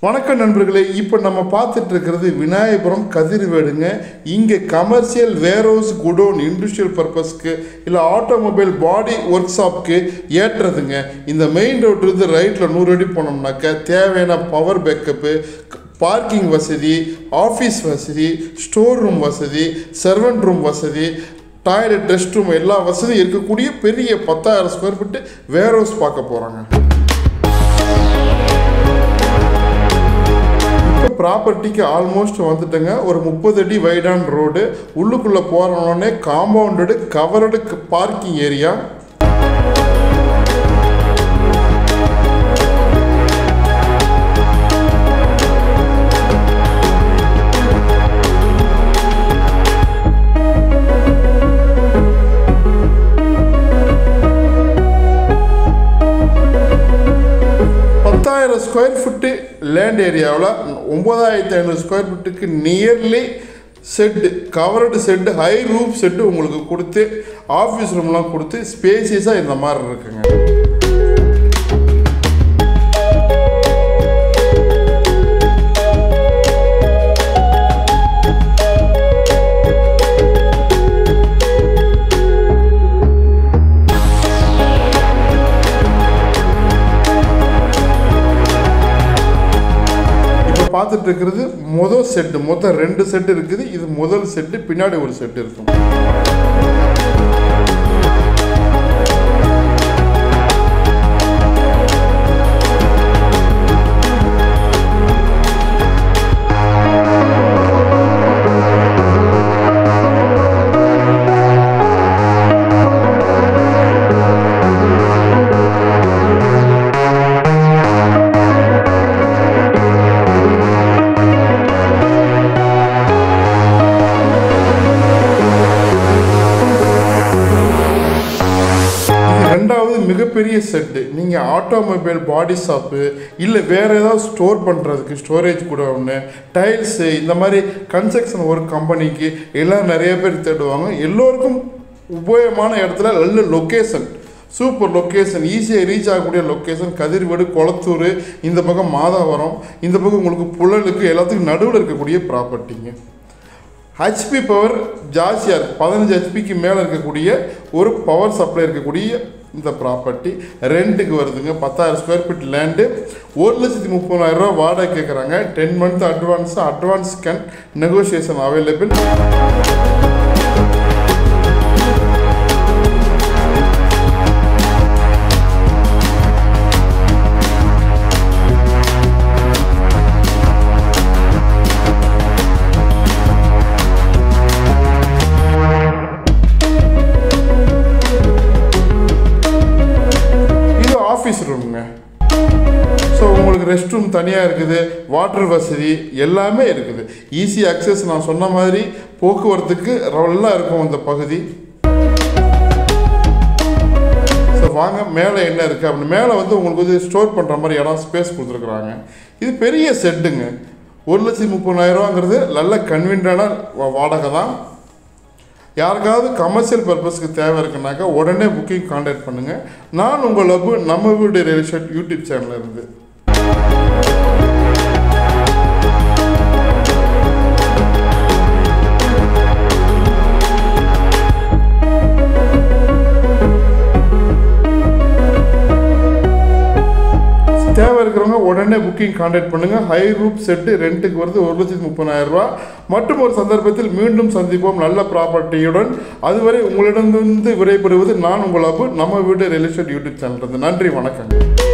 வணக்கம் நண்பர்களே இப்போ நம்ம பார்த்துட்டு இருக்கிறது விநாயகபுரம் கதிர்வேடுங்க இங்கே கமர்ஷியல் வேர்ஹவுஸ் குடோன் இண்டஸ்ட்ரியல் பர்பஸ்க்கு இல்லை ஆட்டோமொபைல் பாடி ஒர்க் ஷாப்க்கு ஏற்றுறதுங்க இந்த மெயின் ரோட்லேருந்து ரைட்டில் நூறு அடி போனோம்னாக்க தேவையான பவர் பேக்கப்பு பார்க்கிங் வசதி ஆஃபீஸ் வசதி ஸ்டோர் ரூம் வசதி சர்வெண்ட் ரூம் வசதி டாய்லெட் ரெஸ்ட் ரூம் எல்லா வசதியும் இருக்கக்கூடிய பெரிய பத்தாயிரம் ஸ்கொயர் ஃபீட்டு வேர்ஹவுஸ் பார்க்க போகிறாங்க இப்போ ப்ராப்பர்ட்டிக்கு ஆல்மோஸ்ட் வந்துட்டுங்க ஒரு முப்பது அடி வைடான் ரோடு உள்ளுக்குள்ளே போகிறோன்னே காம்பவுண்டடு கவர்டு பார்க்கிங் ஏரியா பத்தாயிரம் ஸ்கொயர் ஃபுட்டு லேண்ட் ஏரியாவில் ஒம்பதாயிரத்தி ஐநூறு ஸ்கொயர் ஃபீட்டுக்கு nearly shed covered shed high roof shed உங்களுக்கு கொடுத்து ஆஃபீஸ் ரூம்லாம் கொடுத்து ஸ்பேசியஸாக இந்த மாதிரி இருக்குங்க இப்போ பார்த்துட்டு இருக்கிறது முதல் செட்டு மொத்தம் ரெண்டு செட்டு இருக்குது இது முதல் செட்டு பின்னாடி ஒரு செட்டு இருக்கும் இது ரெண்டாவது மிகப்பெரிய செட்டு நீங்கள் ஆட்டோமொபைல் பாடி ஷாப்பு இல்லை வேறு ஏதாவது ஸ்டோர் பண்ணுறதுக்கு ஸ்டோரேஜ் கூட ஒன்று டைல்ஸு இந்த மாதிரி கன்ஸ்ட்ரக்ஷன் ஒர்க் கம்பெனிக்கு எல்லாம் நிறைய பேர் தேடுவாங்க எல்லோருக்கும் உபயோகமான இடத்துல நல்ல லொக்கேஷன் சூப்பர் லொக்கேஷன் ஈஸியாக ரீச் ஆகக்கூடிய லொக்கேஷன் கதிர்வேடு கொளத்தூர் இந்த பக்கம் மாதாவரம் இந்த பக்கம் உங்களுக்கு புழலுக்கு எல்லாத்துக்கும் நடுவில் இருக்கக்கூடிய ப்ராப்பர்ட்டிங்க ஹெச்பி பவர் ஜாஸ்தியாக இருக்குது பதினஞ்சு ஹெச்பிக்கு மேலே இருக்கக்கூடிய ஒரு பவர் சப்ளை இருக்கக்கூடிய இந்த ப்ராப்பர்ட்டி ரெண்ட்டுக்கு வருதுங்க பத்தாயிரம் ஸ்கொயர் ஃபீட் லேண்டு ஒரு லட்சத்தி முப்பதாயிரம் ரூபா வாடகை கேட்குறாங்க ten month advance advance can negotiation available இது ஆஃபீஸ் ரூமுங்க ஸோ உங்களுக்கு ரெஸ்ட் ரூம் தனியாக இருக்குது வாட்டர் வசதி எல்லாமே இருக்குது ஈஸி அக்சஸ் நான் சொன்ன மாதிரி போக்குவரத்துக்கு நல்லா இருக்கும் இந்த பகுதி ஸோ வாங்க மேலே என்ன இருக்குது அப்படின்னு மேலே வந்து உங்களுக்கு வந்து ஸ்டோர் பண்ணுற மாதிரி இடம் ஸ்பேஸ் கொடுத்துருக்குறாங்க இது பெரிய செட்டுங்க ஒரு லட்சத்தி முப்பதாயிரரூவாங்கிறது நல்ல கன்வீனியண்டான வாடகை தான் யாருக்காவது கமர்ஷியல் பர்பஸ்க்கு தேவை இருக்குனாக்கா உடனே புக்கிங் காண்டாக்ட் பண்ணுங்கள் நான் உங்கள் லவ் நம்ம வீடு ரியல் யூடியூப் சேனலில் இருந்து தேவை இருக்கிறவங்க உடனே புக்கிங் காண்டாக்ட் பண்ணுங்கள் ஹை ரூப் செட்டு ரெண்ட்டுக்கு வருது ஒரு லட்சத்தி முப்பதாயிரம் ரூபா மற்றும் ஒரு சந்தர்ப்பத்தில் மீண்டும் சந்திப்போம் நல்ல ப்ராப்பர்ட்டியுடன் அதுவரை உங்களிடமிருந்து விடைபெறுவது நான் உங்கள் அப்பு நம்ம வீடு ரியல் எஸ்டேட் யூடியூப் சேனல் இருந்து நன்றி வணக்கங்க